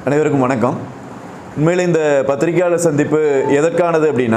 அனைவருக்கும் வணக்கம் உண்மையில் இந்த பத்திரிகையாளர் சந்திப்பு எதற்கானது அப்படின்னா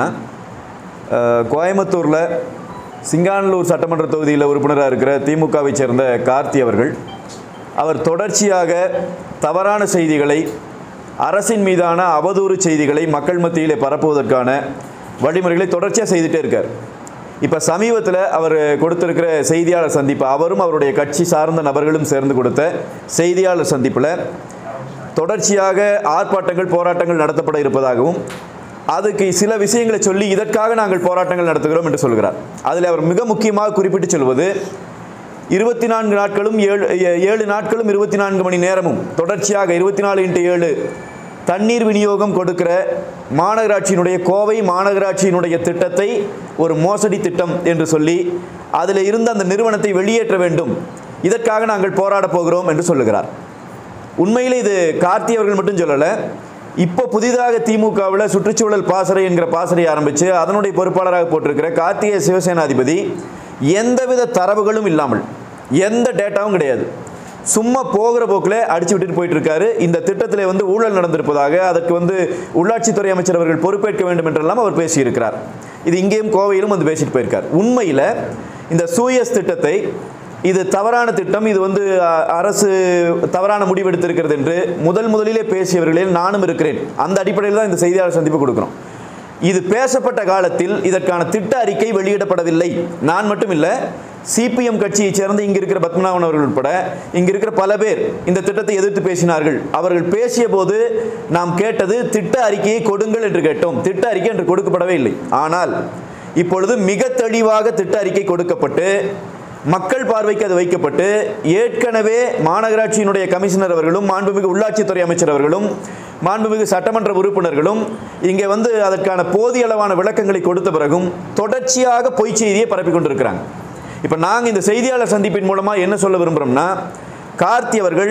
அஹ், கோயம்புத்தூரில் சிங்கானலூர் சட்டமன்ற தொகுதியில் உறுப்பினராக இருக்கிற திமுகவை சேர்ந்த கார்த்தி அவர்கள் அவர் தொடர்ச்சியாக தவறான செய்திகளை அரசின் மீதான அவதூறு செய்திகளை மக்கள் மத்தியிலே பரப்புவதற்கான வழிமுறைகளை தொடர்ச்சியாக செய்துட்டே இருக்கார் இப்போ சமீபத்தில் அவர் கொடுத்திருக்கிற செய்தியாளர் சந்திப்பு அவரும் அவருடைய கட்சி சார்ந்த நபர்களும் சேர்ந்து கொடுத்த செய்தியாளர் சந்திப்பில் தொடர்ச்சியாக ஆர்ப்பாட்டங்கள் போராட்டங்கள் நடத்தப்பட இருப்பதாகவும் அதுக்கு சில விஷயங்களை சொல்லி இதற்காக நாங்கள் போராட்டங்கள் நடத்துகிறோம் என்று சொல்கிறார் அதில் அவர் மிக முக்கியமாக குறிப்பிட்டு சொல்வது இருபத்தி நான்கு நாட்களும் ஏழு ஏ- ஏழு நாட்களும் இருபத்தி நான்கு மணி நேரமும் தொடர்ச்சியாக இருபத்தி நாலு இன்ட்டு ஏழு தண்ணீர் விநியோகம் கொடுக்கிற மாநகராட்சியினுடைய கோவை மாநகராட்சியினுடைய திட்டத்தை ஒரு மோசடி திட்டம் என்று சொல்லி அதில் இருந்த அந்த நிறுவனத்தை வெளியேற்ற வேண்டும் இதற்காக நாங்கள் போராடப் போகிறோம் என்று சொல்லுகிறார் உண்மையில் இது கார்த்தி அவர்கள் மட்டும் சொல்லலை இப்போ புதிதாக திமுகவில் சுற்றுச்சூழல் பாசறை என்கிற பாசறை ஆரம்பித்து அதனுடைய பொறுப்பாளராக போட்டிருக்கிற கார்த்திகேய சிவசேனாதிபதி எந்தவித தரவுகளும் இல்லாமல் எந்த டேட்டாவும் கிடையாது சும்மா போகிற போக்கில் அடிச்சு விட்டுட்டு போயிட்டு இருக்காரு இந்த திட்டத்தில் வந்து ஊழல் நடந்திருப்பதாக அதற்கு வந்து உள்ளாட்சித்துறை அமைச்சர் அவர்கள் பொறுப்பேற்க வேண்டும் என்றெல்லாம் அவர் பேசியிருக்கிறார் இது இங்கேயும் கோவையிலும் வந்து பேசிட்டு போயிருக்கார் உண்மையில் இந்த சூயஸ் திட்டத்தை இது தவறான திட்டம் இது வந்து அ, அரசு தவறான முடிவெடுத்திருக்கிறது என்று முதல் முதலிலே பேசியவர்களில் நானும் இருக்கிறேன் அந்த அடிப்படையில் தான் இந்த செய்தியாளர் சந்திப்பு கொடுக்குறோம் இது பேசப்பட்ட காலத்தில் இதற்கான திட்ட அறிக்கை வெளியிடப்படவில்லை நான் மட்டும் இல்லை சிபிஎம் கட்சியைச் சேர்ந்த இங்க இருக்கிற பத்மநாபன் அவர்கள் உட்பட இங்க இருக்கிற பல பேர் இந்த திட்டத்தை எதிர்த்து பேசினார்கள் அவர்கள் பேசிய போது நாம் கேட்டது திட்ட அறிக்கையை கொடுங்கள் என்று கேட்டோம் திட்ட அறிக்கை என்று கொடுக்கப்படவே இல்லை ஆனால் இப்பொழுது மிக தெளிவாக திட்ட அறிக்கை கொடுக்கப்பட்டு மக்கள் பார்வைக்கு அது வைக்கப்பட்டு ஏற்கனவே மாநகராட்சியினுடைய கமிஷனர் அவர்களும் மாண்புமிகு உள்ளாட்சித்துறை அமைச்சர் அவர்களும் மாண்புமிகு சட்டமன்ற உறுப்பினர்களும் இங்கே வந்து அதற்கான போதிய அளவான விளக்கங்களை கொடுத்த பிறகும் தொடர்ச்சியாக பொய் செய்தியை பரப்பி கொண்டிருக்கிறாங்க இப்போ நாங்கள் இந்த செய்தியாளர் சந்திப்பின் மூலமாக என்ன சொல்ல விரும்புகிறோம்னா கார்த்தி அவர்கள்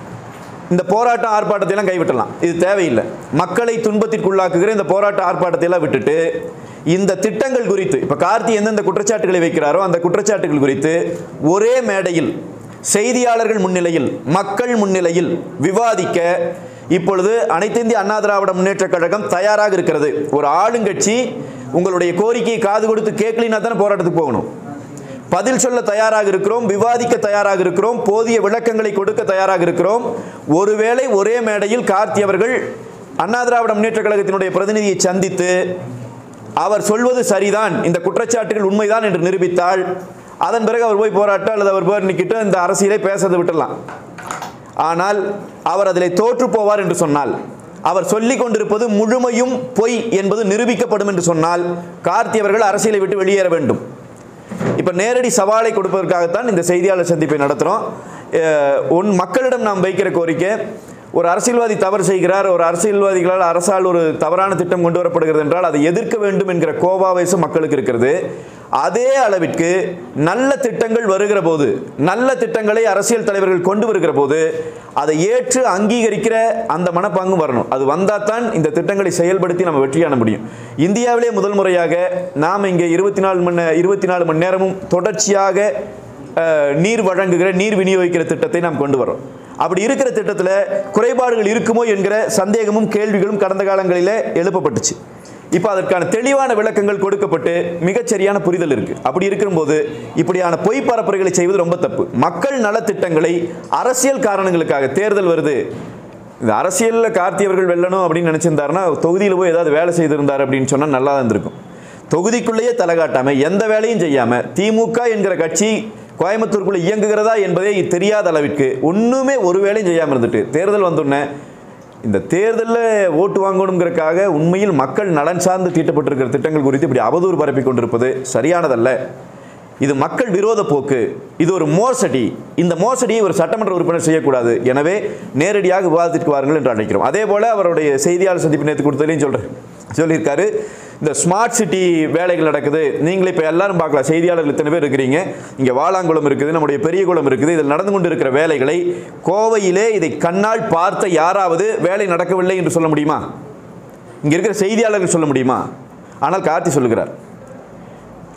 இந்த போராட்ட ஆர்ப்பாட்டத்தை எல்லாம் கைவிட்டலாம் இது தேவையில்லை மக்களை துன்பத்திற்குள்ளாக்குகிற இந்த போராட்ட ஆர்ப்பாட்டத்தை எல்லாம் விட்டுட்டு இந்த திட்டங்கள் குறித்து இப்போ கார்த்தி எந்தெந்த குற்றச்சாட்டுகளை வைக்கிறாரோ அந்த குற்றச்சாட்டுகள் குறித்து ஒரே மேடையில் செய்தியாளர்கள் முன்னிலையில் மக்கள் முன்னிலையில் விவாதிக்க இப்பொழுது அனைத்து இந்திய அண்ணா திராவிட முன்னேற்றக் கழகம் தயாராக இருக்கிறது ஒரு ஆளுங்கட்சி உங்களுடைய கோரிக்கையை காது கொடுத்து கேட்கலினா தானே போராட்டத்துக்கு போகணும் பதில் சொல்ல தயாராக இருக்கிறோம் விவாதிக்க தயாராக இருக்கிறோம் போதிய விளக்கங்களை கொடுக்க தயாராக இருக்கிறோம் ஒருவேளை ஒரே மேடையில் கார்த்தி அவர்கள் அண்ணா திராவிட முன்னேற்ற கழகத்தினுடைய பிரதிநிதியை சந்தித்து அவர் சொல்வது சரிதான் இந்த குற்றச்சாட்டுகள் உண்மைதான் என்று நிரூபித்தால் அதன் பிறகு அவர் போய் போராட்ட அல்லது அவர் போய் நிற்கிட்டு இந்த அரசியலை பேசுறதை விட்டுடலாம் ஆனால் அவர் அதில் தோற்று போவார் என்று சொன்னால் அவர் சொல்லிக் கொண்டிருப்பது முழுமையும் பொய் என்பது நிரூபிக்கப்படும் என்று சொன்னால் கார்த்தி அவர்கள் அரசியலை விட்டு வெளியேற வேண்டும் இப்போ நேரடி சவாலை கொடுப்பதற்காகத்தான் இந்த செய்தியாளர் சந்திப்பை நடத்துகிறோம் உன் மக்களிடம் நாம் வைக்கிற கோரிக்கை ஒரு அரசியல்வாதி தவறு செய்கிறார் ஒரு அரசியல்வாதிகளால் அரசால் ஒரு தவறான திட்டம் கொண்டு வரப்படுகிறது என்றால் அதை எதிர்க்க வேண்டும் என்கிற கோபாவேசம் மக்களுக்கு இருக்கிறது அதே அளவிற்கு நல்ல திட்டங்கள் வருகிற போது நல்ல திட்டங்களை அரசியல் தலைவர்கள் கொண்டு வருகிற போது அதை ஏற்று அங்கீகரிக்கிற அந்த மனப்பாங்கும் வரணும் அது வந்தால் தான் இந்த திட்டங்களை செயல்படுத்தி நம்ம வெற்றி காண முடியும் இந்தியாவிலே முதல் முறையாக நாம் இங்கே இருபத்தி நாலு மணி நே- இருபத்தி நாலு மணி நேரமும் தொடர்ச்சியாக அஹ், நீர் வழங்குகிற நீர் விநியோகிக்கிற திட்டத்தை நாம் கொண்டு வரோம் அப்படி இருக்கிற திட்டத்தில் குறைபாடுகள் இருக்குமோ என்கிற சந்தேகமும் கேள்விகளும் கடந்த காலங்களிலே எழுப்பப்பட்டுச்சு இப்போ அதற்கான தெளிவான விளக்கங்கள் கொடுக்கப்பட்டு மிகச்சரியான புரிதல் இருக்கு அப்படி இருக்கும்போது இப்படியான பொய் பரப்புரைகளை செய்வது ரொம்ப தப்பு மக்கள் நலத்திட்டங்களை அரசியல் காரணங்களுக்காக தேர்தல் வருது இந்த அரசியலில் கார்த்தி அவர்கள் வெல்லணும் அப்படின்னு நினச்சிருந்தாருன்னா தொகுதியில் போய் ஏதாவது வேலை செய்திருந்தார் அப்படின்னு சொன்னால் நல்லா இருந்திருக்கும் தொகுதிக்குள்ளேயே தலை காட்டாம எந்த வேலையும் செய்யாம திமுக என்கிற கட்சி கோயம்புத்தூருக்குள்ள இயங்குகிறதா என்பதே தெரியாத அளவிற்கு ஒண்ணுமே ஒரு வேலையும் செய்யாமல் இருந்துட்டு தேர்தல் வந்தோடனே இந்த தேர்தலில் ஓட்டு வாங்கணுங்கிறதுக்காக உண்மையில் மக்கள் நலன் சார்ந்து தீட்டப்பட்டிருக்கிற திட்டங்கள் குறித்து இப்படி அவதூறு பரப்பி கொண்டிருப்பது சரியானதல்ல இது மக்கள் விரோத போக்கு இது ஒரு மோசடி இந்த மோசடியை ஒரு சட்டமன்ற உறுப்பினர் செய்யக்கூடாது எனவே நேரடியாக விவாதத்திற்கு வாருங்கள் என்று அழைக்கிறோம் அதே போல அவருடைய செய்தியாளர் சந்திப்பு நேற்று கொடுத்ததையும் சொல்றேன் சொல்லியிருக்காரு இந்த ஸ்மார்ட் சிட்டி வேலைகள் நடக்குது நீங்களே இப்போ எல்லாரும் பார்க்கலாம் செய்தியாளர்கள் இத்தனை பேர் இருக்கிறீங்க இங்கே வாலாங்குளம் இருக்குது நம்முடைய பெரியகுளம் இருக்குது இதில் நடந்து கொண்டு இருக்கிற வேலைகளை கோவையிலே இதை கண்ணால் பார்த்த யாராவது வேலை நடக்கவில்லை என்று சொல்ல முடியுமா இங்கே இருக்கிற செய்தியாளர்கள் சொல்ல முடியுமா ஆனால் கார்த்தி சொல்லுகிறார்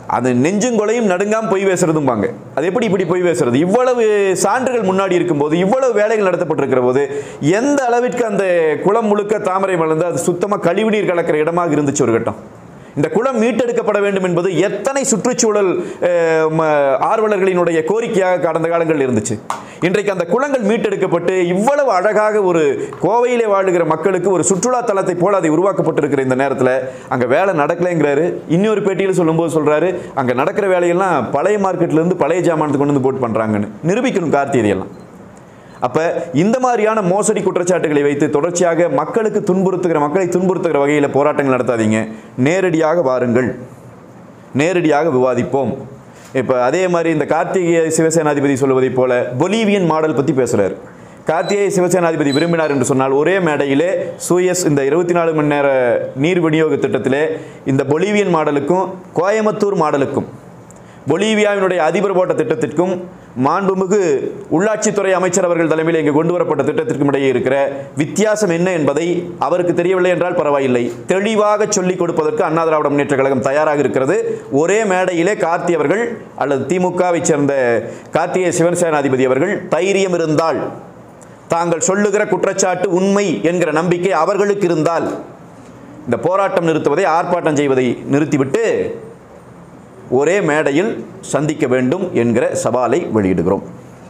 அது நெஞ்சுங்கொலையும் நடுங்காம பொய் பேசுறதும்பாங்க அது எப்படி இப்படி பொய் பேசுறது இவ்வளவு சான்றுகள் முன்னாடி இருக்கும்போது இவ்வளவு வேலைகள் நடத்தப்பட்டிருக்கிற போது எந்த அளவிற்கு அந்த குளம் முழுக்க தாமரை மலர்ந்து அது சுத்தமாக கழிவுநீர் கலக்கிற இடமாக இருந்துச்சு ஒரு கட்டம் இந்த குளம் மீட்டெடுக்கப்பட வேண்டும் என்பது எத்தனை சுற்றுச்சூழல் அஹ், ம, ஆர்வலர்களினுடைய கோரிக்கையாக கடந்த காலங்களில் இருந்துச்சு இன்றைக்கு அந்த குளங்கள் மீட்டெடுக்கப்பட்டு இவ்வளவு அழகாக ஒரு கோவையிலே வாழுகிற மக்களுக்கு ஒரு சுற்றுலா தலத்தை போல அதை உருவாக்கப்பட்டிருக்கிற இந்த நேரத்தில் அங்கே வேலை நடக்கலைங்கிறாரு இன்னொரு பேட்டியில் சொல்லும்போது சொல்றாரு அங்கே நடக்கிற வேலையெல்லாம் பழைய மார்க்கெட்ல இருந்து பழைய ஜாமானத்தை கொண்டு வந்து போட்டு பண்றாங்கன்னு நிரூபிக்கணும் கார்த்தி இதையெல்லாம் அப்ப இந்த மாதிரியான மோசடி குற்றச்சாட்டுகளை வைத்து தொடர்ச்சியாக மக்களுக்கு துன்புறுத்துகிற மக்களை துன்புறுத்துகிற வகையில் போராட்டங்கள் நடத்தாதீங்க நேரடியாக வாருங்கள் நேரடியாக விவாதிப்போம் இப்போ அதே மாதிரி இந்த கார்த்திகேய சிவசேனாதிபதி சொல்வதைப் போல பொலிவியன் மாடல் பற்றி பேசுகிறார் கார்த்திகேய சிவசேனாதிபதி விரும்பினார் என்று சொன்னால் ஒரே மேடையிலே சூயஸ் இந்த இருபத்தி நாலு மணி நேர நீர் விநியோக திட்டத்திலே இந்த பொலிவியன் மாடலுக்கும் கோயம்புத்தூர் மாடலுக்கும் பொலிவியாவினுடைய அதிபர் போட்ட திட்டத்திற்கும் மாண்புமிகு உள்ளாட்சித்துறை அமைச்சர் அவர்கள் தலைமையில் இங்கு கொண்டு வரப்பட்ட திட்டத்திற்கும் இடையே இருக்கிற வித்தியாசம் என்ன என்பதை அவருக்கு தெரியவில்லை என்றால் பரவாயில்லை தெளிவாக சொல்லிக் கொடுப்பதற்கு அண்ணா திராவிட முன்னேற்ற கழகம் தயாராக இருக்கிறது ஒரே மேடையிலே கார்த்தி அவர்கள் அல்லது திமுகவை சேர்ந்த கார்த்திகேய சிவசேனாதிபதி அவர்கள் தைரியம் இருந்தால் தாங்கள் சொல்லுகிற குற்றச்சாட்டு உண்மை என்கிற நம்பிக்கை அவர்களுக்கு இருந்தால் இந்த போராட்டம் நிறுத்துவதை ஆர்ப்பாட்டம் செய்வதை நிறுத்திவிட்டு ஒரே மேடையில் சந்திக்க வேண்டும் என்கிற சவாலை வெளியிடுகிறோம்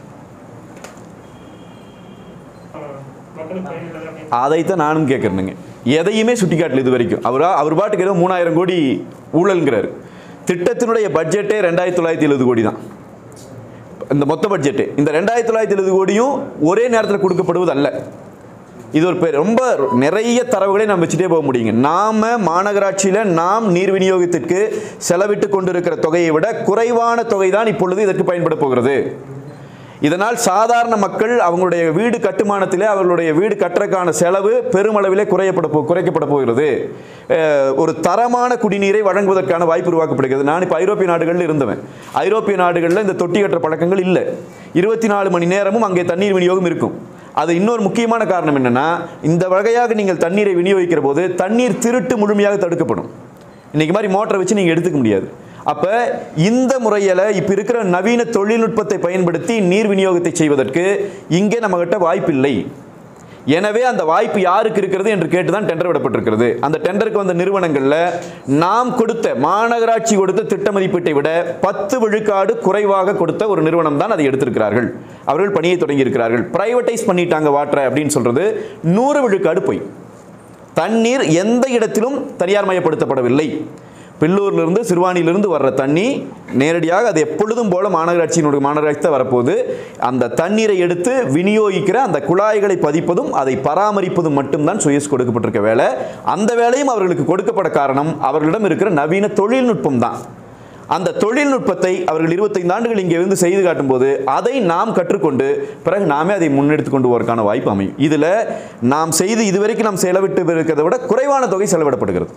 மக்களுக்கு பயனுள்ளதாக அதைத்தான் நானும் கேட்குறேனுங்க எதையுமே சுட்டிக்காட்டல இது வரைக்கும் அவரா அவர் பாட்டுக்கு ஏதோ மூணாயிரம் கோடி ஊழல்ங்கிறாரு திட்டத்தினுடைய பட்ஜெட்டே ரெண்டாயிரத்தி தொள்ளாயிரத்தி எழுபது கோடி தான் இந்த மொத்த பட்ஜெட்டு இந்த ரெண்டாயிரத்தி தொள்ளாயிரத்தி எழுபது கோடியும் ஒரே நேரத்தில் கொடுக்கப்படுவது அல்ல இது ஒரு பெ- ரொம்ப நிறைய தரவுகளை நம்ம வச்சுட்டே போக முடியுங்க நாம மாநகராட்சியில் நாம் நீர் விநியோகத்திற்கு செலவிட்டு கொண்டிருக்கிற தொகையை விட குறைவான தொகை தான் இப்பொழுது இதற்கு பயன்பட போகிறது இதனால் சாதாரண மக்கள் அவங்களுடைய வீடு கட்டுமானத்திலே அவர்களுடைய வீடு கட்டுறதுக்கான செலவு பெருமளவிலே குறையப்பட போ குறைக்கப்பட போகிறது அஹ், ஒரு தரமான குடிநீரை வழங்குவதற்கான வாய்ப்பு உருவாக்கப்படுகிறது நான் இப்போ ஐரோப்பிய நாடுகளில் இருந்தவன் ஐரோப்பிய நாடுகளில் இந்த தொட்டி கட்டுற பழக்கங்கள் இல்லை இருபத்தி நாலு மணி நேரமும் அங்கே தண்ணீர் விநியோகம் இருக்கும் அது இன்னொரு முக்கியமான காரணம் என்னன்னா இந்த வகையாக நீங்கள் தண்ணீரை விநியோகிக்கிற போது தண்ணீர் திருட்டு முழுமையாக தடுக்கப்படும் இன்னைக்கு மாதிரி மோட்டரை வச்சு நீங்கள் எடுத்துக்க முடியாது அப்ப இந்த முறையில் இப்ப இருக்கிற நவீன தொழில்நுட்பத்தை பயன்படுத்தி நீர் விநியோகத்தை செய்வதற்கு இங்கே நம்மகிட்ட வாய்ப்பில்லை எனவே அந்த வாய்ப்பு யாருக்கு இருக்கிறது என்று கேட்டு தான் டெண்டர் விடப்பட்டிருக்கிறது அந்த டெண்டருக்கு வந்த நிறுவனங்கள்ல நாம் கொடுத்த மாநகராட்சி கொடுத்த திட்ட மதிப்பீட்டை விட பத்து விழுக்காடு குறைவாக கொடுத்த ஒரு நிறுவனம் தான் அதை எடுத்திருக்கிறார்கள் அவர்கள் பணியை தொடங்கி இருக்கிறார்கள் பிரைவேட்டைஸ் பண்ணிட்டாங்க வாட்டரை அப்படின்னு சொல்றது நூறு விழுக்காடு பொய் தண்ணீர் எந்த இடத்திலும் தனியார் மயப்படுத்தப்படவில்லை பில்லூர்லேருந்து சிறுவாணியிலிருந்து வர்ற தண்ணி நேரடியாக அது எப்பொழுதும் போல மாநகராட்சியினுடைய மாநகராட்சி தான் வரப்போகுது அந்த தண்ணீரை எடுத்து விநியோகிக்கிற அந்த குழாய்களை பதிப்பதும் அதை பராமரிப்பதும் மட்டும்தான் சுயஸ் கொடுக்கப்பட்டிருக்க வேலை அந்த வேலையும் அவர்களுக்கு கொடுக்கப்பட காரணம் அவர்களிடம் இருக்கிற நவீன தொழில்நுட்பம் தான் அந்த தொழில்நுட்பத்தை அவர்கள் 25 ஆண்டுகள் இங்கே இருந்து செய்து காட்டும்போது அதை நாம் கற்றுக்கொண்டு பிறகு நாமே அதை முன்னெடுத்து கொண்டு போவதற்கான வாய்ப்பு அமையும் இதில் நாம் செய்து இதுவரைக்கும் நாம் செலவிட்டு இருக்கிறதை விட குறைவான தொகை செலவிடப்படுகிறது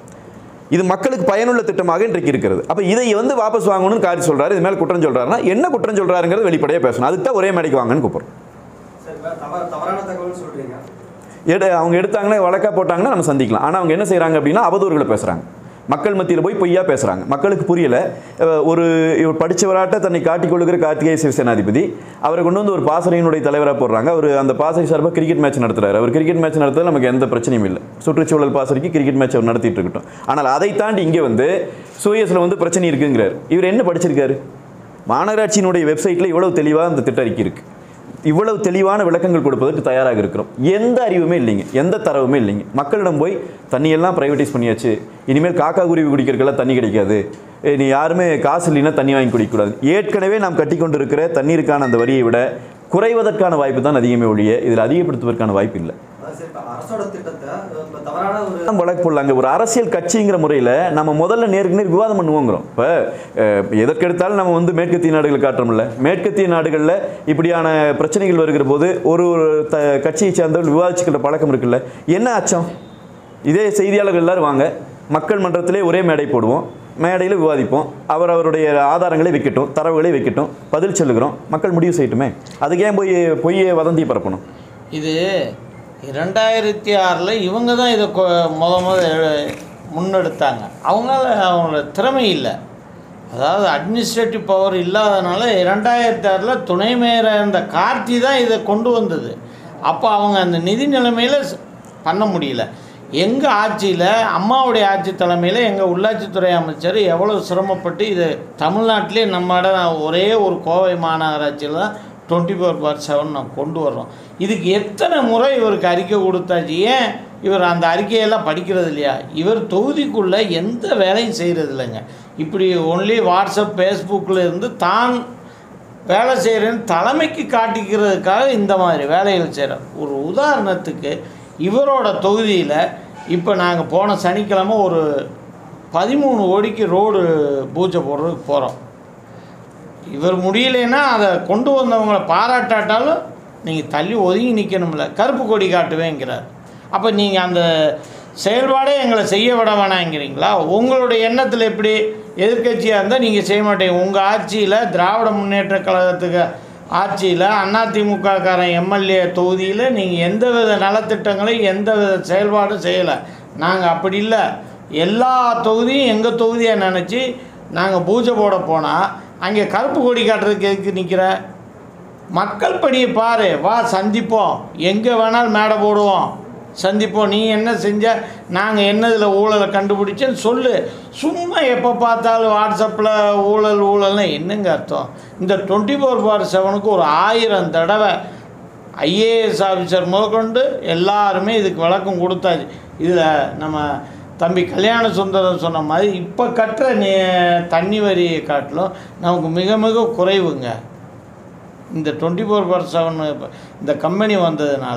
இது மக்களுக்கு பயனுள்ள திட்டமாக இன்றைக்கு இருக்கிறது அப்போ இதை வந்து வாபஸ் வாங்கணும்னு காரி சொல்றாரு இது மேலே குற்றம் சொல்றாருன்னா என்ன குற்றம் சொல்றாருங்கிறது வெளிப்படையாக பேசணும் அதுக்கு தான் ஒரே மேடைக்கு வாங்கன்னு கூப்பிடுறோம் சரி வேற தவறு தவறான தகவல் சொல்றீங்க எடு அவங்க எடுத்தாங்கன்னா வழக்கா போட்டாங்கன்னா நம்ம சந்திக்கலாம் ஆனால் அவங்க என்ன செய்கிறாங்க அப்படின்னா அவதூறுகளை பேசுகிறாங்க மக்கள் மத்தியில் போய் பொய்யா பேசுகிறாங்க மக்களுக்கு புரியல அஹ் ஒரு இவர் படித்தவராட்ட தன்னை காட்டிக் கொள்ளுகிற கார்த்திகேய சிவசேனாதிபதி அவரை கொண்டு வந்து ஒரு பாசறையினுடைய தலைவராக போடுறாங்க அவர் அந்த பாசறை சார்பாக கிரிக்கெட் மேட்ச் நடத்துறாரு அவர் கிரிக்கெட் மேட்ச் நடத்துறது நமக்கு எந்த பிரச்சனையும் இல்லை சுற்றுச்சூழல் பாசறைக்கு கிரிக்கெட் மேட்ச் அவர் நடத்திட்டு இருக்கட்டும் ஆனால் அதை தாண்டி இங்கே வந்து சூயஸில் வந்து பிரச்சனை இருக்குங்கிறார் இவர் என்ன படிச்சிருக்காரு மாநகராட்சியினுடைய வெப்சைட்டில் இவ்வளவு தெளிவாக அந்த திட்ட அறிக்கை இருக்குது இவ்வளவு தெளிவான விளக்கங்கள் கொடுப்பதற்கு தயாராக இருக்கிறோம் எந்த அறிவுமே இல்லைங்க எந்த தரவுமே இல்லைங்க மக்களிடம் போய் தண்ணியெல்லாம் ப்ரைவேட்டைஸ் பண்ணியாச்சு இனிமேல் காக்கா குருவி குடிக்கிறதுக்கெல்லாம் தண்ணி கிடைக்காது ஏய், நீ யாருமே காசு இல்லைன்னா தண்ணி வாங்கி குடிக்கக்கூடாது ஏற்கனவே நாம் கட்டி கொண்டிருக்கிற தண்ணீருக்கான அந்த வரியை விட குறைவதற்கான வாய்ப்பு தான் அதிகமே ஒழிய இதில் அதிகப்படுத்துவதற்கான வாய்ப்பு இல்லை அதான் சரி இப்ப அரசோட திட்டத்தை இப்ப தவறான ஒரு நம்ம வழக்கு போடலாங்க ஒரு அரசியல் கட்சிங்கிற முறையில் நம்ம முதல்ல நேருக்கு நேர் விவாதம் பண்ணுவோங்கிறோம் இப்போ எதற்கெடுத்தாலும் நம்ம வந்து மேற்கத்திய நாடுகளை காட்டுறோம்ல மேற்கத்திய நாடுகளில் இப்படியான பிரச்சனைகள் வருகிற போது ஒரு ஒரு த கட்சியை சேர்ந்தவர்கள் விவாதிச்சுக்கிற பழக்கம் இருக்குல்ல என்ன அச்சம் இதே செய்தியாளர்கள் எல்லாரும் வாங்க மக்கள் மன்றத்திலே ஒரே மேடை போடுவோம் மேடையில் விவாதிப்போம் அவர் அவருடைய ஆதாரங்களை வைக்கட்டும் தரவுகளை வைக்கட்டும் பதில் சொல்லுகிறோம் மக்கள் முடிவு செய்யட்டுமே அதுக்கு ஏன் போய் பொய்யை வதந்தி பரப்பணும் இது ரெண்டாயிரத்தி ஆறில் இவங்க தான் இதை கொ- முத முத எ- முன்னெடுத்தாங்க அவங்களால அவங்களோட திறமை இல்லை அதாவது அட்மினிஸ்ட்ரேட்டிவ் பவர் இல்லாதனால இரண்டாயிரத்தி ஆறில் துணை மேயராக இருந்த கார்த்தி தான் இதை கொண்டு வந்தது அப்போ அவங்க அந்த நிதி நிலைமையில் ஸ்- பண்ண முடியல எங்கள் ஆட்சியில் அம்மாவுடைய ஆட்சி தலைமையில் எங்கள் உள்ளாட்சித்துறை அமைச்சர் எவ்வளோ சிரமப்பட்டு இது தமிழ்நாட்டிலே நம்ம இடம் ஒரே ஒரு கோவை மாநகராட்சியில் தான் டுவெண்ட்டி ஃபோர் பார் செவன் நான் கொண்டு வர்றோம் இதுக்கு எத்தனை முறை இவருக்கு அறிக்கை கொடுத்தாச்சு ஏன் இவர் அந்த அறிக்கையெல்லாம் படிக்கிறது இல்லையா இவர் தொகுதிக்குள்ளே எந்த வேலையும் செய்கிறது இல்லைங்க இப்படி ஒன்லி வாட்ஸ்அப் ஃபேஸ்புக்கில் இருந்து தான் வேலை செய்கிறேன்னு தலைமைக்கு காட்டிக்கிறதுக்காக இந்த மாதிரி வேலைகள் செய்கிறார் ஒரு உதாரணத்துக்கு இவரோட தொகுதியில் இப்போ நாங்கள் போன சனிக்கிழமை ஒரு பதிமூணு கோடிக்கு ரோடு பூஜை போடுறதுக்கு போகிறோம் இவர் முடியலைன்னா அதை கொண்டு வந்தவங்கள பாராட்டாட்டாலும் நீங்கள் தள்ளி ஒதுங்கி நிற்கணும்ல கருப்பு கொடி காட்டுவேங்கிறார் அப்போ நீங்கள் அந்த செயல்பாடே எங்களை செய்ய விட வேணாங்கிறீங்களா உங்களுடைய எண்ணத்தில் எப்படி எதிர்க்கட்சியாக இருந்தால் நீங்கள் செய்ய மாட்டீங்க உங்கள் ஆட்சியில் திராவிட முன்னேற்ற கழகத்துக்கு ஆட்சியில் அதிமுககாரன் எம்எல்ஏ தொகுதியில் நீங்கள் எந்தவித நலத்திட்டங்களையும் எந்தவித செயல்பாடும் செய்யலை நாங்கள் அப்படி இல்லை எல்லா தொகுதியும் எங்கள் தொகுதியாக நினச்சி நாங்கள் பூஜை போட போனால் அங்கே கருப்பு கொடி காட்டுறதுக்கு எதுக்கு நிற்கிற மக்கள் படியை பாரு வா சந்திப்போம் எங்கே வேணாலும் மேடை போடுவோம் சந்திப்போம் நீ என்ன செஞ்ச நாங்கள் என்னதில் ஊழலை கண்டுபிடிச்சேன்னு சொல்லு சும்மா எப்போ பார்த்தாலும் வாட்ஸ்அப்பில் ஊழல் ஊழல்னு என்னங்க அர்த்தம் இந்த டுவெண்ட்டி ஃபோர் பார் செவனுக்கு ஒரு ஆயிரம் தடவை ஐஏஎஸ் ஆஃபீஸர் முதற்கொண்டு எல்லாருமே இதுக்கு விளக்கம் கொடுத்தாச்சு இதில் நம்ம தம்பி கல்யாண சுந்தரம் சொன்ன மாதிரி இப்போ கட்டுற நீ தண்ணி வரியை காட்டிலும் நமக்கு மிக மிக குறைவுங்க இந்த டுவெண்ட்டி ஃபோர் பார் செவன் இந்த கம்பெனி வந்ததுனால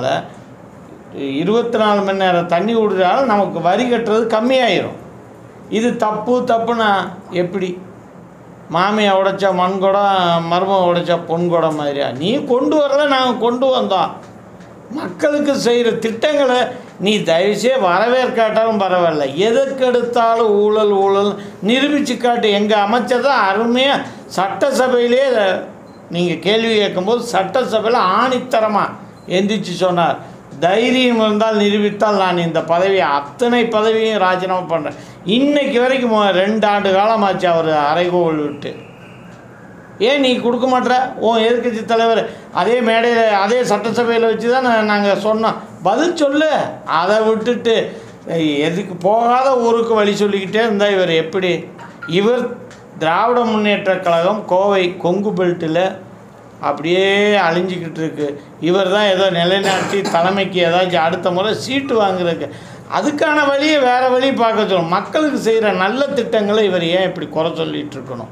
இருபத்தி நாலு மணி நேரம் தண்ணி விடுறதால நமக்கு வரி கட்டுறது கம்மியாயிரும் இது தப்பு தப்புனா எப்படி மாமியை உடைச்சா மண் குடம் மருமம் உடைச்சா பொன் குடம் மாதிரியா நீ கொண்டு வரல நாங்கள் கொண்டு வந்தோம் மக்களுக்கு செய்கிற திட்டங்களை நீ தயவுசெய்து வரவேற்காட்டாலும் பரவாயில்ல எதற்கெடுத்தாலும் ஊழல் ஊழல் நிரூபித்து காட்டு எங்கள் அமைச்சர் தான் அருமையாக சட்டசபையிலே நீங்கள் கேள்வி கேட்கும்போது சட்டசபையில் ஆணித்தரமாக எந்திரிச்சு சொன்னார் தைரியம் இருந்தால் நிரூபித்தால் நான் இந்த பதவியை அத்தனை பதவியும் ராஜினாமா பண்ணுறேன் இன்னைக்கு வரைக்கும் மொ- ரெண்டு ஆண்டு காலமாச்சு அவர் அரைகோவில் விட்டு ஏன் நீ கொடுக்க மாட்ற உன் எதிர்க்கட்சி தலைவர் அதே மேடையில் அதே சட்டசபையில் வச்சு தான் நாங்கள் சொன்னோம் பதில் சொல்லு அதை விட்டுட்டு ஏய், எதுக்கு போகாத ஊருக்கு வழி சொல்லிக்கிட்டே இருந்தால் இவர் எப்படி இவர் திராவிட முன்னேற்றக் கழகம் கோவை கொங்கு பெல்ட்டில் அப்படியே அழிஞ்சிக்கிட்டு இருக்கு இவர் தான் ஏதோ நிலைநாட்டி தலைமைக்கு ஏதாச்சும் அடுத்த முறை சீட்டு வாங்குறதுக்கு அதுக்கான வழியை வேறு வழி பார்க்க சொல்லணும் மக்களுக்கு செய்கிற நல்ல திட்டங்களை இவர் ஏன் இப்படி குறை சொல்லிட்டு இருக்கணும்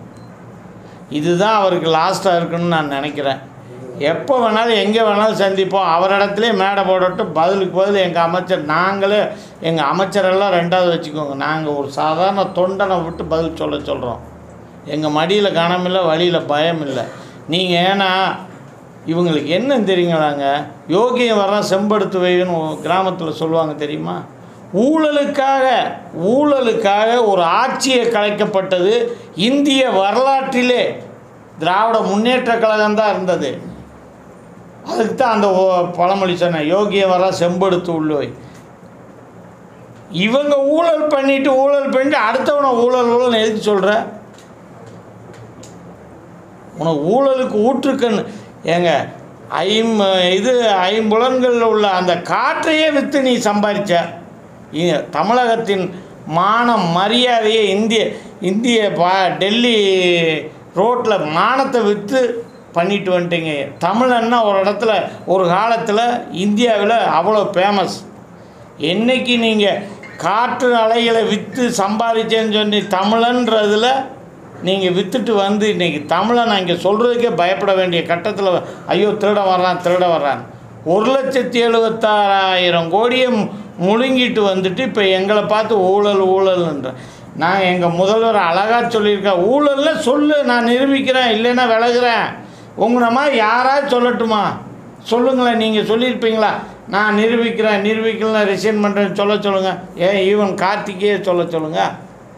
இதுதான் அவருக்கு லாஸ்ட்டாக இருக்குன்னு நான் நினைக்கிறேன் எப்போ வேணாலும் எங்கே வேணாலும் சந்திப்போம் அவரிடத்துலே மேடை போடட்டும் பதிலுக்கு பதில் எங்கள் அமைச்சர் நாங்களே எங்கள் அமைச்சரெல்லாம் ரெண்டாவது வச்சுக்கோங்க நாங்கள் ஒரு சாதாரண தொண்டனை விட்டு பதில் சொல்ல சொல்கிறோம் எங்கள் மடியில் கனமில்லை வழியில் பயம் இல்லை நீங்கள் ஏன்னா இவங்களுக்கு என்ன தெரியுங்களாங்க யோகியம் வர செம்படுத்து வைன்னு கிராமத்தில் சொல்லுவாங்க தெரியுமா ஊழலுக்காக ஊழலுக்காக ஒரு ஆட்சியை கலைக்கப்பட்டது இந்திய வரலாற்றிலே திராவிட முன்னேற்ற கழகம் தான் இருந்தது அதுக்கு தான் அந்த ஓ- பழமொழி சொன்னேன் யோகியம் வர செம்படுத்து உள்ளோய் இவங்க ஊழல் பண்ணிட்டு ஊழல் பண்ணிட்டு அடுத்தவனை ஊழல் ஊழல் எதுக்கு சொல்கிற உனக்கு ஊழலுக்கு ஊற்றுக்கண் ஏங்க ஐம் இது ஐம்புலன்களில் உள்ள அந்த காற்றையே விற்று நீ சம்பாதிச்ச இ- தமிழகத்தின் மானம் மரியாதையை இந்திய இந்திய பா டெல்லி ரோட்டில் மானத்தை விற்று பண்ணிட்டு வந்துட்டீங்க தமிழன்னா ஒரு இடத்துல ஒரு காலத்தில் இந்தியாவில் அவ்வளோ ஃபேமஸ் என்னைக்கு நீங்கள் காற்று அலைகளை விற்று சம்பாதிச்சேன்னு சொல்லி தமிழன்றதில் நீங்கள் விற்றுட்டு வந்து இன்றைக்கி தமிழை நான் இங்கே சொல்கிறதுக்கே பயப்பட வேண்டிய கட்டத்தில் ஐயோ திருட வர்றான் திருட வர்றான் ஒரு லட்சத்தி எழுபத்தாறாயிரம் கோடியை மு- முழுங்கிட்டு வந்துட்டு இப்போ எங்களை பார்த்து ஊழல் ஊழல்ன்ற நான் எங்கள் முதல்வர் அழகாக சொல்லியிருக்கேன் ஊழல்ல சொல்லு நான் நிரூபிக்கிறேன் இல்லைன்னா விலகுறேன் உங்களை மாதிரி யாராவது சொல்லட்டுமா சொல்லுங்களேன் நீங்கள் சொல்லியிருப்பீங்களா நான் நிரூபிக்கிறேன் நிரூபிக்கலாம் ரிசைன் பண்ணுறேன்னு சொல்ல சொல்லுங்கள் ஏன் ஈவன் கார்த்திகே சொல்ல சொல்லுங்கள்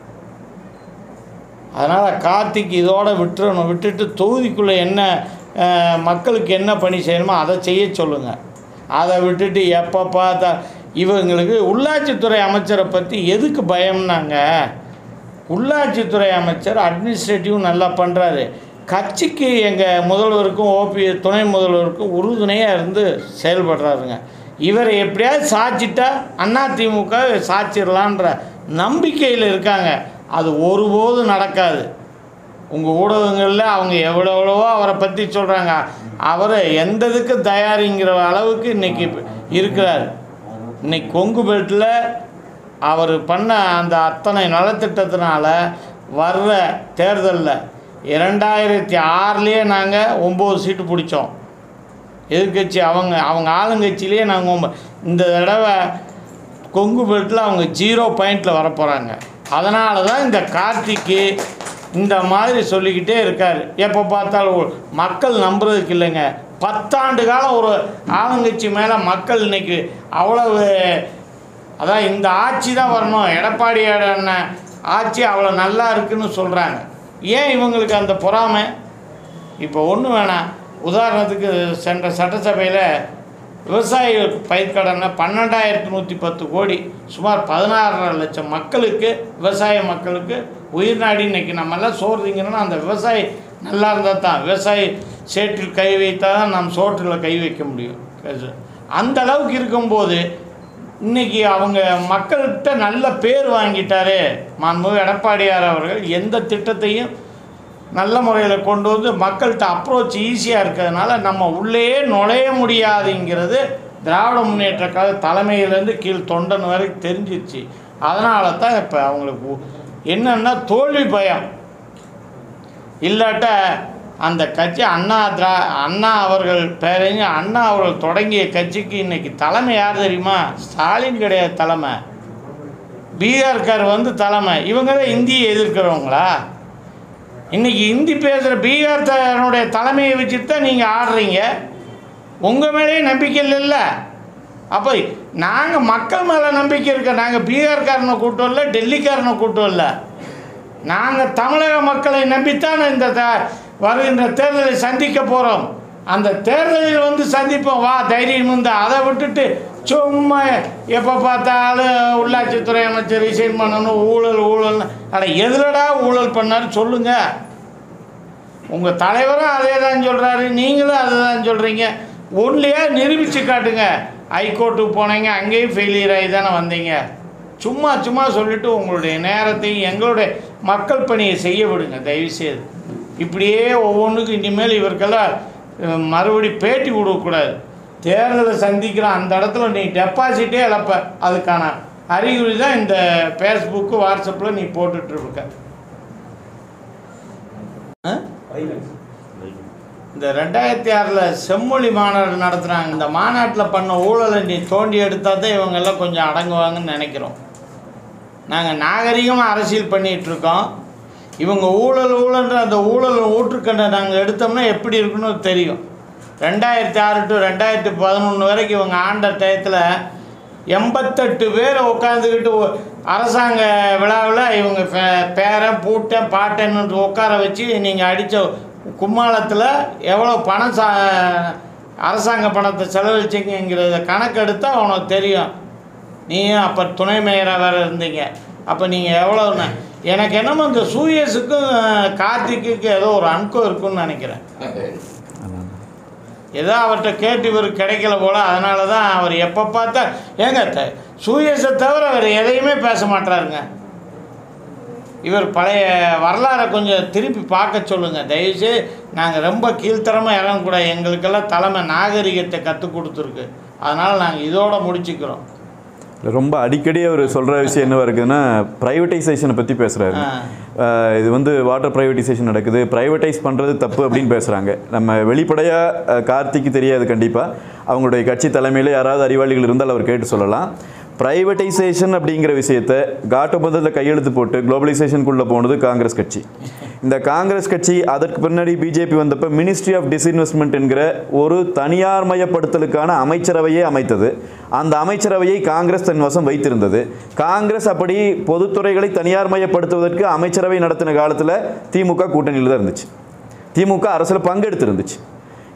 அதனால் கார்த்திக் இதோட விட்டுறணும் விட்டுட்டு தொகுதிக்குள்ளே என்ன அஹ், மக்களுக்கு என்ன பணி செய்யணுமோ அதை செய்ய சொல்லுங்கள் அதை விட்டுட்டு எப்போ பார்த்தா இவங்களுக்கு உள்ளாட்சித்துறை அமைச்சரை பற்றி எதுக்கு பயம்னாங்க உள்ளாட்சித்துறை அமைச்சர் அட்மினிஸ்ட்ரேட்டிவ் நல்லா பண்ணுறாரு கட்சிக்கு எங்கள் முதல்வருக்கும் ஓபி துணை முதல்வருக்கும் உறுதுணையாக இருந்து செயல்படுறாருங்க இவரை எப்படியாவது சாச்சிட்டா அதிமுக சாச்சிடலான்ற நம்பிக்கையில் இருக்காங்க அது ஒருபோதும் நடக்காது உங்கள் ஊடகங்களில் அவங்க எவ்வளோ எவ்வளவோ அவரை பற்றி சொல்கிறாங்க அவரை எந்த இதுக்கு தயாரிங்கிற அளவுக்கு இன்றைக்கி இருக்கிறார் இன்னைக்கு கொங்கு பெல்ட்டில் அவர் பண்ண அந்த அத்தனை நலத்திட்டத்தினால வர்ற தேர்தலில் இரண்டாயிரத்தி ஆறுலேயே நாங்கள் ஒம்பது சீட்டு பிடிச்சோம் எதிர்கட்சி அவங்க அவங்க ஆளுங்கட்சியிலேயே நாங்கள் ஒம்ப இந்த தடவை கொங்கு பெல்ட்டில் அவங்க ஜீரோ பாயிண்டில் வரப்போகிறாங்க அதனால தான் இந்த கார்த்திக்கு இந்த மாதிரி சொல்லிக்கிட்டே இருக்கார் எப்போ பார்த்தாலும் ஒரு- மக்கள் நம்புறதுக்கு இல்லைங்க பத்தாண்டு காலம் ஒரு ஆளுங்கட்சி மேலே மக்கள் இன்னைக்கு அவ்வளவு அதான் இந்த ஆட்சி தான் வரணும் எடப்பாடி அண்ணன் ஆட்சி அவ்வளோ நல்லா இருக்குன்னு சொல்கிறாங்க ஏன் இவங்களுக்கு அந்த பொறாமை இப்போ ஒன்று வேணாம் உதாரணத்துக்கு சென்ற சட்டசபையில் விவசாய பயிர்க்கடனை பன்னெண்டாயிரத்து நூற்றி பத்து கோடி சுமார் பதினாறரை லட்சம் மக்களுக்கு விவசாய மக்களுக்கு உயிர் நாடி இன்னைக்கு நம்மெல்லாம் சோறு திங்கணும்னா அந்த விவசாயி நல்லா இருந்தால் தான் விவசாயி சேற்றில் கை வைத்தால் தான் நாம் சோற்றில் கை வைக்க முடியும் அது- அந்த அளவுக்கு இருக்கும்போது இன்னைக்கு அவங்க மக்கள்கிட்ட நல்ல பேர் வாங்கிட்டாரு மாண்புமிகு எடப்பாடியார் அவர்கள் எந்த திட்டத்தையும் நல்ல முறையில் கொண்டு வந்து மக்கள்கிட்ட அப்ரோச் ஈஸியாக இருக்கிறதுனால நம்ம உள்ளேயே நுழைய முடியாதுங்கிறது திராவிட முன்னேற்ற கழக தலைமையிலேருந்து கீழ் தொண்டன் வரைக்கும் தெரிஞ்சிருச்சு அதனால தான் இப்போ அவங்களுக்கு உ- என்னன்னா தோல்வி பயம் இல்லாட்ட அந்த கட்சி அண்ணா திரா அண்ணா அவர்கள் பேரங்க அண்ணா அவர்கள் தொடங்கிய கட்சிக்கு இன்னைக்கு தலைமை யார் தெரியுமா ஸ்டாலின் கிடையாது தலைமை பீகார்கார் வந்து தலைமை இவங்க தான் இந்தியை எதிர்க்கிறவங்களா இன்னைக்கு ஹிந்தி பேசுகிற பீகார் தன்னுடைய தலைமையை வச்சுட்டு தான் நீங்கள் ஆடுறீங்க உங்கள் மேலேயே நம்பிக்கை இல்லைல்ல அப்போ நாங்கள் மக்கள் மேலே நம்பிக்கை இருக்க நாங்கள் பீகார்காரனை கூட்டம் இல்லை டெல்லிக்காரனை கூட்டம் இல்லை நாங்கள் தமிழக மக்களை நம்பித்தான் இந்த த வருகின்ற தேர்தலை சந்திக்க போகிறோம் அந்த தேர்தலில் வந்து சந்திப்போம் வா தைரியம் வந்து அதை விட்டுட்டு சும்மா எப்போ பார்த்தாலும் உள்ளாட்சித்துறை அமைச்சர் ரிசைன் பண்ணணும் ஊழல் ஊழல்னு அட எதுலடா ஊழல் பண்ணாரு சொல்லுங்கள் உங்கள் தலைவரும் அதே தான் சொல்கிறாரு நீங்களும் அதை தான் சொல்கிறீங்க ஒன்லையா நிரூபித்து காட்டுங்க ஹைகோர்ட்டுக்கு போனீங்க அங்கேயும் ஃபெயிலியர் ஆகி தானே வந்தீங்க சும்மா சும்மா சொல்லிட்டு உங்களுடைய நேரத்தையும் எங்களுடைய மக்கள் பணியை செய்ய விடுங்க தயவுசெய்து இப்படியே ஒவ்வொன்றுக்கும் இனிமேல் இவருக்கெல்லாம் அஹ், மறுபடி பேட்டி கொடுக்கக்கூடாது தேர்தலை சந்திக்கிற அந்த இடத்துல நீ டெபாசிட்டே இழப்ப அதுக்கான அறிகுறி தான் இந்த ஃபேஸ்புக்கு வாட்ஸ்அப்பில் நீ போட்டுட்ருக்க ஆ இந்த ரெண்டாயிரத்தி ஆறில் செம்மொழி மாநாடு நடத்துனாங்க இந்த மாநாட்டில் பண்ண ஊழலை நீ தோண்டி எடுத்தால் தான் இவங்கெல்லாம் கொஞ்சம் அடங்குவாங்கன்னு நினைக்கிறோம் நாங்கள் நாகரிகமாக அரசியல் பண்ணிகிட்டு இருக்கோம் இவங்க ஊழல் ஊழல்ன்ற அந்த ஊழல் ஊற்றுக்கண்டை நாங்கள் எடுத்தோம்னா எப்படி இருக்குன்னு தெரியும் ரெண்டாயிரத்தி ஆறு டு ரெண்டாயிரத்தி பதினொன்று வரைக்கும் இவங்க ஆண்ட டயத்தில் எண்பத்தெட்டு பேர் உட்காந்துக்கிட்டு ஒ- அரசாங்க விழாவில் இவங்க பே- பேரன் பூட்டன் பாட்டன்னு உட்கார வச்சு நீங்கள் அடித்த கும்மாளத்தில் எவ்வளோ பணம் சா அரசாங்க பணத்தை செலவழிச்சிங்கிறத கணக்கெடுத்தா உனக்கு தெரியும் நீயும் அப்போ துணை மேயராக வேறு இருந்தீங்க அப்போ நீங்கள் எவ்வளோன்னு எனக்கு என்னமோ இந்த சூயஸுக்கும் கார்த்திக்கு ஏதோ ஒரு அன்கோ இருக்குன்னு நினைக்கிறேன் ஏதோ அவர்கிட்ட கேட்டு இவர் கிடைக்கல போல அதனால தான் அவர் எப்போ பார்த்தா ஏங்க த சூயஸை தவிர அவர் எதையுமே பேச மாட்டாருங்க இவர் பழைய வரலாறை கொஞ்சம் திருப்பி பார்க்க சொல்லுங்கள் தயவுசெய்து நாங்கள் ரொம்ப கீழ்த்தரமாக இறங்கக்கூடாது எங்களுக்கெல்லாம் தலைமை நாகரிகத்தை கற்றுக் கொடுத்துருக்கு அதனால் நாங்கள் இதோட முடிச்சுக்கிறோம் ரொம்ப அடிக்கடி அவர் சொல்கிற விஷயம் என்னவா இருக்குதுன்னா ப்ரைவேட்டைசேஷனை பற்றி பேசுகிறாரு ஆ. இது வந்து வாட்டர் ப்ரைவேட்டைசேஷன் நடக்குது ப்ரைவேட்டைஸ் பண்ணுறது தப்பு அப்படின்னு பேசுகிறாங்க நம்ம வெளிப்படையாக கார்த்திக்கு தெரியாது கண்டிப்பாக அவங்களுடைய கட்சி தலைமையில் யாராவது அறிவாளிகள் இருந்தால் அவர் கேட்டு சொல்லலாம் ப்ரைவேட்டைசேஷன் அப்படிங்கிற விஷயத்த காட்டு ஒப்பந்தத்தில் கையெழுத்து போட்டு குளோபலைசேஷனுக்குள்ளே போனது காங்கிரஸ் கட்சி இந்த காங்கிரஸ் கட்சி அதற்கு பின்னாடி பிஜேபி வந்தப்போ மினிஸ்ட்ரி ஆஃப் டிஸ்இன்வெஸ்ட்மெண்ட் என்கிற ஒரு தனியார் மயப்படுத்தலுக்கான அமைச்சரவையே அமைத்தது அந்த அமைச்சரவையை காங்கிரஸ் தன் வசம் வைத்திருந்தது காங்கிரஸ் அப்படி பொதுத்துறைகளை தனியார் மயப்படுத்துவதற்கு அமைச்சரவை நடத்தின காலத்தில் திமுக கூட்டணியில் தான் இருந்துச்சு திமுக அரசில் பங்கெடுத்திருந்துச்சு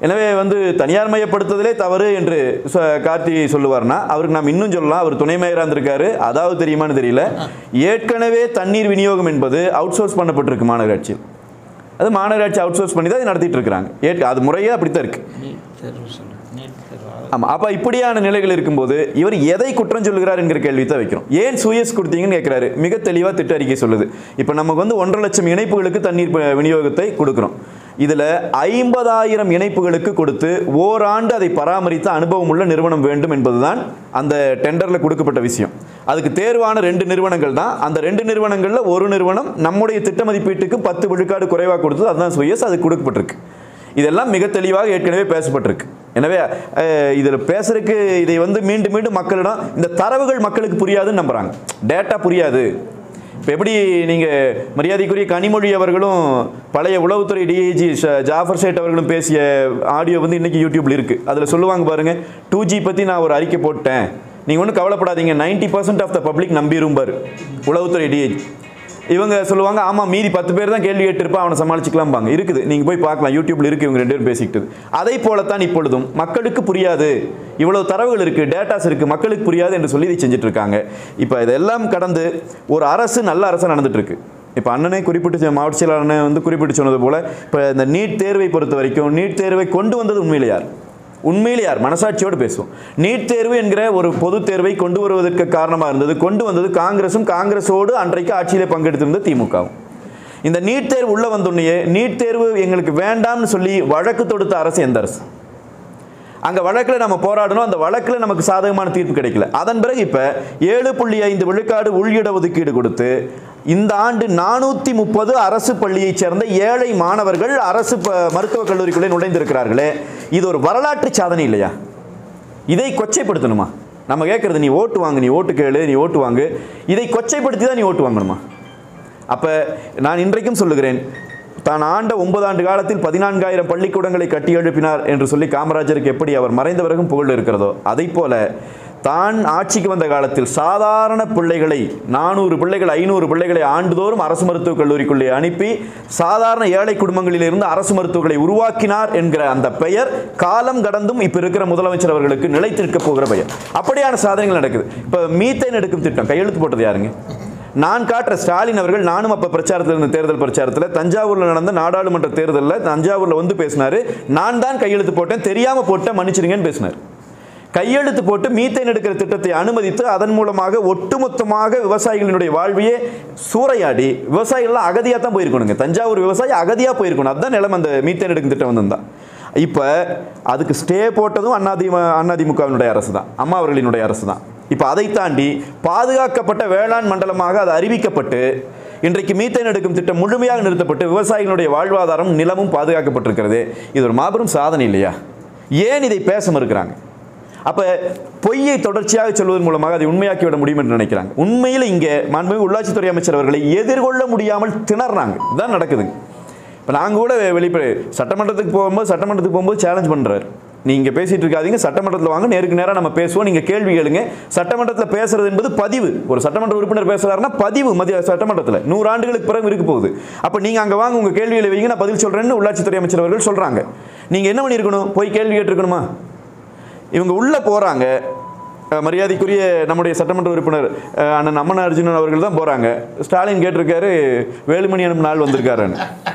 எனவே வந்து தனியார் மயப்படுத்துதலே தவறு என்று சொ- கார்த்தி சொல்லுவார்னா அவருக்கு நாம் இன்னும் சொல்லலாம் அவர் துணை மேயராக இருந்திருக்காரு அதாவது தெரியுமான்னு தெரியல ஏற்கனவே தண்ணீர் விநியோகம் என்பது அவுட் சோர்ஸ் பண்ணப்பட்டிருக்கு மாநகராட்சியில் அது மாநகராட்சி அவுட் சோர்ஸ் பண்ணி தான் இதை நடத்திட்டு இருக்கிறாங்க ஏற்க அது முறையே அப்படித்தான் இருக்கு நீட் தேர்வு சொல்லு நீட் தேர்வு ஆமாம் அப்போ இப்படியான நிலைகள் இருக்கும்போது இவர் எதை குற்றம் சொல்லுகிறார் என்கிற கேள்வி தான் வைக்கிறோம் ஏன் சுயஸ் கொடுத்தீங்கன்னு கேட்குறாரு மிக தெளிவாக திட்ட அறிக்கை சொல்லுது இப்போ நமக்கு வந்து ஒன்றரை லட்சம் இணைப்புகளுக்கு தண்ணீர் ப- விநியோகத்தை கொடுக்குறோம் இதில் ஐம்பதாயிரம் இணைப்புகளுக்கு கொடுத்து ஓராண்டு அதை பராமரித்த அனுபவம் உள்ள நிறுவனம் வேண்டும் என்பதுதான் அந்த டெண்டரில் கொடுக்கப்பட்ட விஷயம் அதுக்கு தேர்வான ரெண்டு நிறுவனங்கள் தான் அந்த ரெண்டு நிறுவனங்களில் ஒரு நிறுவனம் நம்முடைய திட்ட மதிப்பீட்டுக்கு பத்து விழுக்காடு குறைவாக கொடுத்தது அதுதான் சுயஸ் அது கொடுக்கப்பட்டிருக்கு இதெல்லாம் மிக தெளிவாக ஏற்கனவே பேசப்பட்டிருக்கு எனவே இதில் பேசுறதுக்கு இதை வந்து மீண்டும் மீண்டும் மக்களிடம் இந்த தரவுகள் மக்களுக்கு புரியாதுன்னு நம்புறாங்க டேட்டா புரியாது இப்போ எப்படி நீங்கள் மரியாதைக்குரிய கனிமொழி அவர்களும் பழைய உளவுத்துறை டிஐஜி ஜாஃபர் சேட் அவர்களும் பேசிய ஆடியோ வந்து இன்னைக்கு யூடியூப்ல இருக்கு அதில் சொல்லுவாங்க பாருங்க டூ ஜி பற்றி நான் ஒரு அறிக்கை போட்டேன் நீங்கள் ஒன்றும் கவலைப்படாதீங்க 90% பர்சன்ட் ஆஃப் த பப்ளிக் நம்பிரும்பார் உளவுத்துறை டிஐஜி இவங்க சொல்லுவாங்க ஆமா மீதி பத்து பேர் தான் கேள்வி கேட்டிருப்பா அவனை சமாளிச்சுக்கலாம்பாங்க இருக்குது நீங்க போய் பார்க்கலாம் யூடியூப்ல இருக்கு இவங்க ரெண்டு பேரும் பேசிக்கிட்டது அதை போலத்தான் இப்பொழுதும் மக்களுக்கு புரியாது இவ்வளவு தரவுகள் இருக்கு டேட்டாஸ் இருக்கு மக்களுக்கு புரியாது என்று சொல்லி இதை செஞ்சுட்டு இருக்காங்க இப்போ இதெல்லாம் கடந்து ஒரு அரசு நல்ல அரசு நடந்துட்டு இருக்கு இப்போ அண்ணனே குறிப்பிட்டு சொ- மாவட்ட செயலாளர் அண்ணன் வந்து குறிப்பிட்டு சொன்னது போல இப்போ இந்த நீட் தேர்வை பொறுத்த வரைக்கும் நீட் தேர்வை கொண்டு வந்தது உண்மையிலே யார் உண்மையிலே யார் மனசாட்சியோடு பேசுவோம் நீட் தேர்வு என்கிற ஒரு பொது தேர்வை கொண்டு வருவதற்கு காரணமாக இருந்தது கொண்டு வந்தது காங்கிரசும் காங்கிரஸோடு அன்றைக்கு ஆட்சியிலே பங்கெடுத்திருந்த திமுகவும் இந்த நீட் தேர்வு உள்ள வந்தோடனே நீட் தேர்வு எங்களுக்கு வேண்டாம்னு சொல்லி வழக்கு தொடுத்த அரசு எந்த அரசு அங்க வழக்கில் நம்ம போராடணும் அந்த வழக்கில் நமக்கு சாதகமான தீர்ப்பு கிடைக்கல அதன் பிறகு இப்ப ஏழு புள்ளி ஐந்து விழுக்காடு உள்இட ஒதுக்கீடு கொடுத்து இந்த ஆண்டு நானூற்றி முப்பது அரசு பள்ளியைச் சேர்ந்த ஏழை மாணவர்கள் அரசு ப- மருத்துவக் கல்லூரிக்குள்ளே நுழைந்திருக்கிறார்களே இது ஒரு வரலாற்று சாதனை இல்லையா இதை கொச்சைப்படுத்தணுமா நம்ம கேட்கறது நீ ஓட்டு வாங்கு நீ ஓட்டு கேளு நீ ஓட்டு வாங்கு இதை கொச்சைப்படுத்தி தான் நீ ஓட்டு வாங்கணுமா அப்போ நான் இன்றைக்கும் சொல்லுகிறேன் தான் ஆண்ட ஒன்பது ஆண்டு காலத்தில் பதினான்காயிரம் பள்ளிக்கூடங்களை கட்டி எழுப்பினார் என்று சொல்லி காமராஜருக்கு எப்படி அவர் மறைந்த பிறகும் புகழ் இருக்கிறதோ அதை போல தான் ஆட்சிக்கு வந்த காலத்தில் சாதாரண பிள்ளைகளை நானூறு பிள்ளைகள் ஐநூறு பிள்ளைகளை ஆண்டுதோறும் அரசு மருத்துவக் கல்லூரிக்குள்ளே அனுப்பி சாதாரண ஏழை குடும்பங்களிலிருந்து அரசு மருத்துவர்களை உருவாக்கினார் என்கிற அந்த பெயர் காலம் கடந்தும் இப்ப இருக்கிற முதலமைச்சர் அவர்களுக்கு நிலைத்திருக்க போகிற பெயர் அப்படியான சாதனைகள் நடக்குது இப்ப மீத்தேன் எடுக்கும் திட்டம் கையெழுத்து போட்டது யாருங்க நான் காட்டுற ஸ்டாலின் அவர்கள் நானும் அப்ப பிரச்சாரத்தில் இருந்த தேர்தல் பிரச்சாரத்தில் தஞ்சாவூர்ல நடந்த நாடாளுமன்ற தேர்தலில் தஞ்சாவூர்ல வந்து பேசினாரு நான் தான் கையெழுத்து போட்டேன் தெரியாம போட்டேன் மன்னிச்சிடுங்கன்னு பேசினார் கையெழுத்து போட்டு மீத்தேன் எடுக்கிற திட்டத்தை அனுமதித்து அதன் மூலமாக ஒட்டுமொத்தமாக விவசாயிகளினுடைய வாழ்வையே சூறையாடி விவசாயிகள்லாம் அகதியாக தான் போயிருக்கணுங்க தஞ்சாவூர் விவசாயி அகதியாக போயிருக்கணும் அதுதான் நிலைமை அந்த மீத்தேன் எடுக்கும் திட்டம் வந்திருந்தா இப்போ அதுக்கு ஸ்டே போட்டதும் அண்ணாதிம அதிமுகவினுடைய அரசு தான் அம்மா அவர்களினுடைய அரசு தான் இப்போ அதை தாண்டி பாதுகாக்கப்பட்ட வேளாண் மண்டலமாக அது அறிவிக்கப்பட்டு இன்றைக்கு மீத்தேன் எடுக்கும் திட்டம் முழுமையாக நிறுத்தப்பட்டு விவசாயிகளுடைய வாழ்வாதாரம் நிலமும் பாதுகாக்கப்பட்டிருக்கிறது இது ஒரு மாபெரும் சாதனை இல்லையா ஏன் இதை பேச மறுக்கிறாங்க அப்ப பொய்யை தொடர்ச்சியாக சொல்வதன் மூலமாக அதை உண்மையாக்கி விட முடியும் என்று நினைக்கிறாங்க உண்மையில் இங்கே மாண்புமிகு உள்ளாட்சித்துறை அமைச்சர் அவர்களை எதிர்கொள்ள முடியாமல் திணறாங்க இதுதான் நடக்குதுங்க இப்போ நாங்கள் கூட வெளிப்படை சட்டமன்றத்துக்கு போகும்போது சட்டமன்றத்துக்கு போகும்போது சேலஞ்ச் பண்ணுறாரு நீங்கள் பேசிட்டு இருக்காதீங்க சட்டமன்றத்தில் வாங்க நேருக்கு நேராக நம்ம பேசுவோம் நீங்கள் கேள்வி கேளுங்க சட்டமன்றத்தில் பேசுறது என்பது பதிவு ஒரு சட்டமன்ற உறுப்பினர் பேசுறாருன்னா பதிவு மத்திய சட்டமன்றத்தில் நூறு ஆண்டுகளுக்கு பிறகு இருக்க போகுது அப்போ நீங்கள் அங்கே வாங்க உங்கள் கேள்விகளை வைங்க நான் பதில் சொல்கிறேன்னு உள்ளாட்சித்துறை அமைச்சர் அவர்கள் சொல்கிறாங்க நீங்கள் என்ன பண்ணியிருக்கணும் போய் கேள்வி கேட்டிருக்கணுமா இவங்க உள்ளே போகிறாங்க மரியாதைக்குரிய நம்முடைய சட்டமன்ற உறுப்பினர் அஹ், அண்ணன் அம்மன் அர்ஜுனன் அவர்கள் தான் போகிறாங்க ஸ்டாலின் கேட்டிருக்காரு வேலுமணி எனும் நாள் வந்திருக்காருன்னு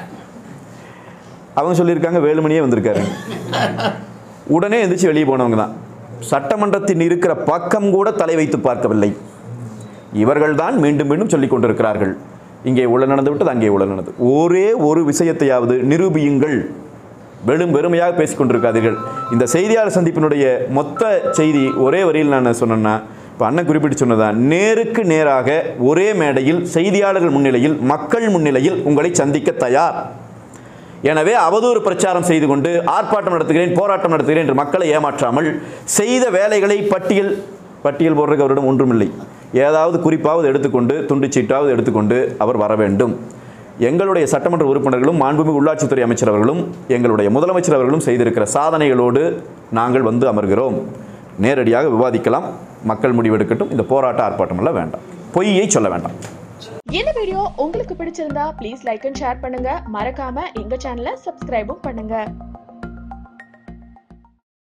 அவங்க சொல்லியிருக்காங்க வேலுமணியே வந்திருக்காரு உடனே எந்திரிச்சு வெளியே போனவங்க தான் சட்டமன்றத்தின் இருக்கிற பக்கம் கூட தலை வைத்து பார்க்கவில்லை இவர்கள் தான் மீண்டும் மீண்டும் சொல்லிக் கொண்டிருக்கிறார்கள் இங்கே உள்ள நடந்து விட்டது அங்கே உள்ள நடந்தது ஒரே ஒரு விஷயத்தையாவது நிரூபியுங்கள் வெறும் வெறுமையாக பேசிக் கொண்டிருக்காதீர்கள் இந்த செய்தியாளர் சந்திப்பினுடைய மொத்த செய்தி ஒரே வரியில் நான் சொன்னேன்னா இப்போ அண்ணன் குறிப்பிட்டு சொன்னதான் நேருக்கு நேராக ஒரே மேடையில் செய்தியாளர்கள் முன்னிலையில் மக்கள் முன்னிலையில் உங்களை சந்திக்க தயார் எனவே அவதூறு பிரச்சாரம் செய்து கொண்டு ஆர்ப்பாட்டம் நடத்துகிறேன் போராட்டம் நடத்துகிறேன் என்று மக்களை ஏமாற்றாமல் செய்த வேலைகளை பட்டியல் பட்டியல் போடுறதுக்கு அவரிடம் ஒன்றுமில்லை ஏதாவது குறிப்பாவது எடுத்துக்கொண்டு துண்டுச்சீட்டாவது எடுத்துக்கொண்டு அவர் வர வேண்டும் எங்களுடைய சட்டமன்ற உறுப்பினர்களும் மாண்புமிகு உள்ளாட்சித்துறை அமைச்சர் அவர்களும் எங்களுடைய முதலமைச்சர் அவர்களும் செய்திருக்கிற சாதனைகளோடு நாங்கள் வந்து அமர்கிறோம் நேரடியாக விவாதிக்கலாம் மக்கள் முடிவெடுக்கட்டும் இந்த போராட்ட ஆர்ப்பாட்டம் எல்லாம் வேண்டாம் பொய்யை சொல்ல வேண்டாம் இந்த வீடியோ உங்களுக்கு பிடிச்சிருந்தா ப்ளீஸ் லைக் அண்ட் ஷேர் பண்ணுங்க மறக்காம எங்க சேனலை சப்ஸ்கிரைபும் பண்ணுங்க